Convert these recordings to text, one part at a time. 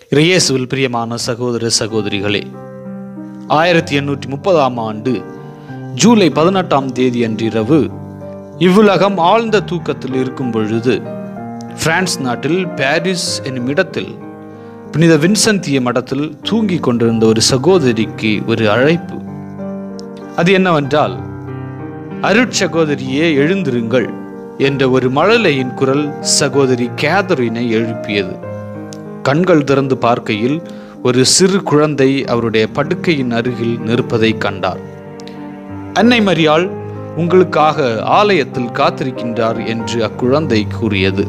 இயேசுவில் பிரியமான சகோதர சகோதரிகளே ஆயிரத்தி எண்ணூற்றி முப்பதாம் ஆண்டு ஜூலை பதினெட்டாம் தேதி அன்றிரவு இவ்வுலகம் ஆழ்ந்த தூக்கத்தில் இருக்கும் பொழுது பிரான்ஸ் நாட்டில் பாரிஸ் என்னும் இடத்தில் புனித வின்சந்திய மடத்தில் தூங்கிக் கொண்டிருந்த ஒரு சகோதரிக்கு ஒரு அழைப்பு அது என்னவென்றால் அருட்சகோதரியே எழுந்திருங்கள் என்ற ஒரு மழலையின் குரல் சகோதரி கேதரினை எழுப்பியது கண்கள் திறந்து பார்க்கையில் ஒரு சிறு குழந்தை அவருடைய படுக்கையின் அருகில் நிற்பதை கண்டார் அன்னை மரியாள் உங்களுக்காக ஆலயத்தில் காத்திருக்கின்றார் என்று அக்குழந்தை கூறியது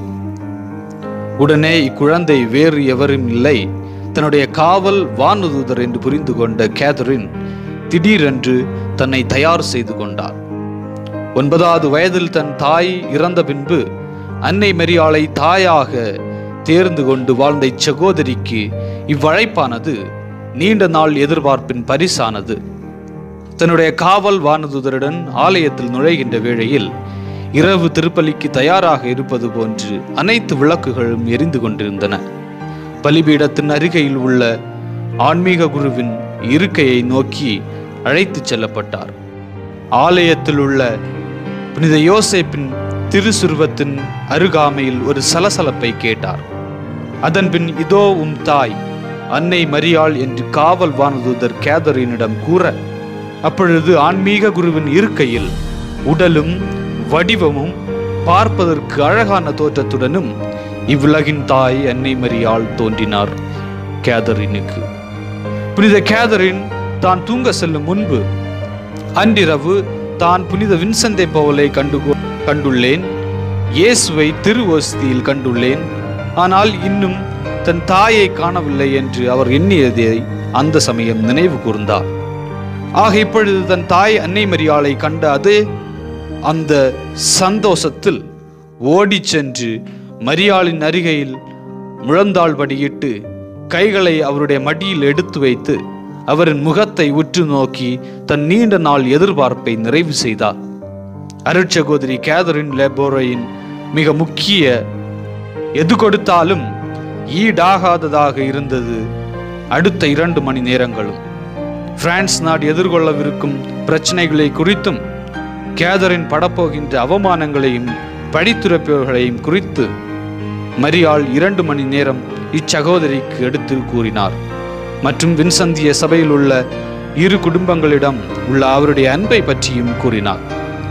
உடனே இக்குழந்தை வேறு எவரும் இல்லை தன்னுடைய காவல் வானுதூதர் என்று புரிந்து கொண்ட கேதரின் திடீரென்று தன்னை தயார் செய்து கொண்டார் ஒன்பதாவது வயதில் தன் தாய் இறந்த பின்பு அன்னை மரியாளை தாயாக தேர்ந்து கொண்டு வாழ்ந்த இச்சகோதரிக்கு இவ்வழைப்பானது நீண்ட நாள் எதிர்பார்ப்பின் பரிசானது தன்னுடைய காவல் வானதுதருடன் ஆலயத்தில் நுழைகின்ற வேளையில் இரவு திருப்பலிக்கு தயாராக இருப்பது போன்று அனைத்து விளக்குகளும் எரிந்து கொண்டிருந்தன பலிபீடத்தின் அருகையில் உள்ள ஆன்மீக குருவின் இருக்கையை நோக்கி அழைத்துச் செல்லப்பட்டார் ஆலயத்தில் உள்ள புனித யோசேப்பின் திருசுருவத்தின் அருகாமையில் ஒரு சலசலப்பை கேட்டார் அதன்பின் இதோ உம் தாய் அன்னை மரியாள் என்று காவல் வானதூதர் கேதரினிடம் கூற அப்பொழுது ஆன்மீக குருவின் இருக்கையில் உடலும் வடிவமும் பார்ப்பதற்கு அழகான தோற்றத்துடனும் இவ்வுலகின் தாய் அன்னை மரியாள் தோன்றினார் கேதரினுக்கு புனித கேதரின் தான் தூங்க செல்லும் முன்பு அன்றிரவு தான் புனித வின்சந்தை பவுலை கண்டு கண்டுள்ளேன் இயேசுவை திருவோஸ்தியில் கண்டுள்ளேன் ஆனால் இன்னும் தன் தாயை காணவில்லை என்று அவர் எண்ணியதை அந்த சமயம் நினைவு கூர்ந்தார் ஆக இப்பொழுது தன் தாய் அன்னை மரியாளை கண்ட அதே அந்த சந்தோஷத்தில் ஓடிச் சென்று மரியாளின் அருகையில் முழந்தாள் படியிட்டு கைகளை அவருடைய மடியில் எடுத்து வைத்து அவரின் முகத்தை உற்று நோக்கி தன் நீண்ட நாள் எதிர்பார்ப்பை நிறைவு செய்தார் அருட்சகோதரி கேதரின் லெபோரையின் மிக முக்கிய எது கொடுத்தாலும் ஈடாகாததாக இருந்தது அடுத்த இரண்டு மணி நேரங்களும் பிரான்ஸ் நாடு எதிர்கொள்ளவிருக்கும் பிரச்சனைகளை குறித்தும் கேதரின் படப்போகின்ற அவமானங்களையும் படித்துரைப்பவர்களையும் குறித்து மரியாள் இரண்டு மணி நேரம் இச்சகோதரிக்கு எடுத்து கூறினார் மற்றும் வின்சந்திய சபையில் உள்ள இரு குடும்பங்களிடம் உள்ள அவருடைய அன்பை பற்றியும் கூறினார்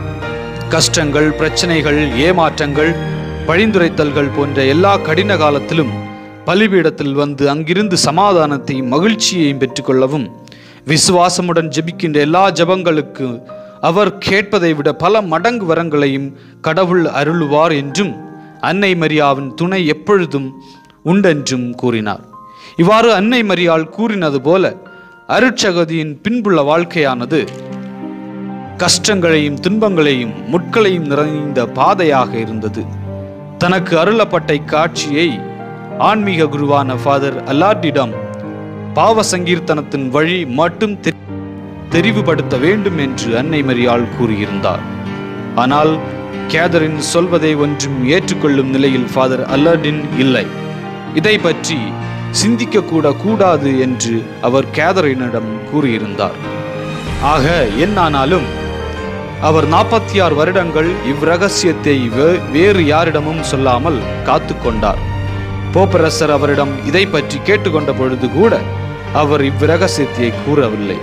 கஷ்டங்கள் பிரச்சனைகள் ஏமாற்றங்கள் பழிந்துரைத்தல்கள் போன்ற எல்லா கடின காலத்திலும் பலிபீடத்தில் வந்து அங்கிருந்து சமாதானத்தையும் மகிழ்ச்சியையும் பெற்றுக்கொள்ளவும் விசுவாசமுடன் ஜெபிக்கின்ற எல்லா ஜபங்களுக்கு அவர் கேட்பதை விட பல மடங்கு வரங்களையும் கடவுள் அருளுவார் என்றும் அன்னை மரியாவின் துணை எப்பொழுதும் உண்டென்றும் கூறினார் இவ்வாறு அன்னை மரியாள் கூறினது போல அருட்சகதியின் பின்புள்ள வாழ்க்கையானது கஷ்டங்களையும் துன்பங்களையும் முட்களையும் நிறைந்த பாதையாக இருந்தது தனக்கு அருளப்பட்ட இக்காட்சியை ஆன்மீக குருவான ஃபாதர் அல்லாட்டிடம் பாவ சங்கீர்த்தனத்தின் வழி மட்டும் தெ- தெரிவுபடுத்த வேண்டும் என்று அன்னை மரியாள் கூறியிருந்தார் ஆனால் கேதரின் சொல்வதை ஒன்றும் ஏற்றுக்கொள்ளும் நிலையில் ஃபாதர் அல்லாடின் இல்லை இதை பற்றி சிந்திக்க கூட கூடாது என்று அவர் கேதரினிடம் கூறியிருந்தார் ஆக என்னானாலும் அவர் நாற்பத்தி ஆறு வருடங்கள் இவ்ரகசியத்தை வே- வேறு யாரிடமும் சொல்லாமல் காத்து கொண்டார் போப்பரசர் அவரிடம் இதை பற்றி கேட்டுக்கொண்ட பொழுது கூட அவர் இவ்ரகசியத்தை கூறவில்லை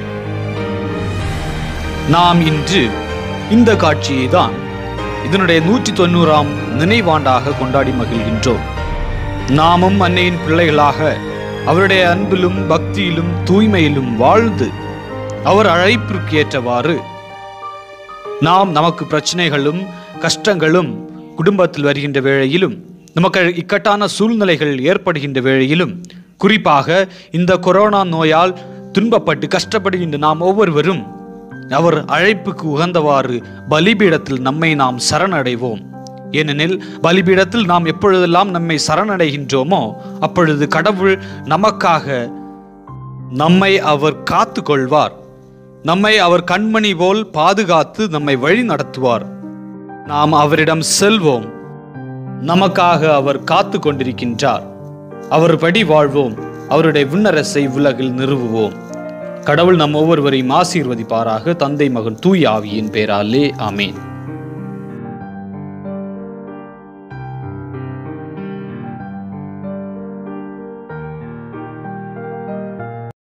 நாம் இன்று இந்த காட்சியை தான் இதனுடைய நூற்றி தொண்ணூறாம் நினைவாண்டாக கொண்டாடி மகிழ்கின்றோம் நாமும் அன்னையின் பிள்ளைகளாக அவருடைய அன்பிலும் பக்தியிலும் தூய்மையிலும் வாழ்ந்து அவர் அழைப்பிற்கு ஏற்றவாறு நாம் நமக்கு பிரச்சனைகளும் கஷ்டங்களும் குடும்பத்தில் வருகின்ற வேளையிலும் நமக்கு இக்கட்டான சூழ்நிலைகள் ஏற்படுகின்ற வேளையிலும் குறிப்பாக இந்த கொரோனா நோயால் துன்பப்பட்டு கஷ்டப்படுகின்ற நாம் ஒவ்வொருவரும் அவர் அழைப்புக்கு உகந்தவாறு பலிபீடத்தில் நம்மை நாம் சரணடைவோம் ஏனெனில் பலிபீடத்தில் நாம் எப்பொழுதெல்லாம் நம்மை சரணடைகின்றோமோ அப்பொழுது கடவுள் நமக்காக நம்மை அவர் காத்து கொள்வார் நம்மை அவர் கண்மணி போல் பாதுகாத்து நம்மை வழி நடத்துவார் நாம் அவரிடம் செல்வோம் நமக்காக அவர் காத்து கொண்டிருக்கின்றார் அவர் படி வாழ்வோம் அவருடைய விண்ணரசை உலகில் நிறுவுவோம் கடவுள் நம் ஒவ்வொருவரையும் ஆசீர்வதிப்பாராக தந்தை மகன் தூய் ஆவியின் பேராலே ஆமேன்